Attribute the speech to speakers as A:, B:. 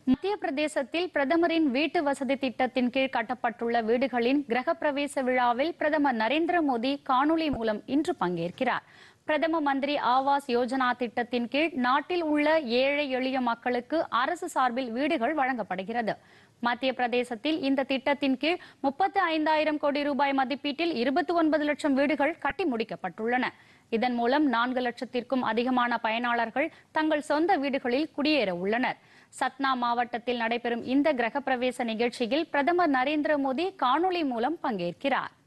A: மத்திய பிரதேசத்தில் பிரதமரின் வீட்டு வசதி திட்டத்தின் கீழ் கட்டப்பட்டுள்ள வீடுகளின் கிரகப்பிரவேச விழாவில் பிரதமர் நரேந்திர மோடி காணொலி மூலம் இன்று பங்கேற்கிறார் பிரதம மந்திரி ஆவாஸ் யோஜனா திட்டத்தின் கீழ் நாட்டில் உள்ள ஏழை எளிய மக்களுக்கு அரசு சார்பில் வீடுகள் வழங்கப்படுகிறது மத்திய பிரதேசத்தில் இந்த திட்டத்தின் கீழ் முப்பத்தி ஐந்தாயிரம் கோடி ரூபாய் மதிப்பீட்டில் இருபத்தி ஒன்பது லட்சம் வீடுகள் கட்டி முடிக்கப்பட்டுள்ளன இதன் மூலம் நான்கு லட்சத்திற்கும் அதிகமான பயனாளர்கள் தங்கள் சொந்த வீடுகளில் குடியேற உள்ளனர் சத்னா மாவட்டத்தில் நடைபெறும் இந்த கிரகப்பிரவேச நிகழ்ச்சியில் பிரதமர் நரேந்திர மோடி காணொலி மூலம் பங்கேற்கிறார்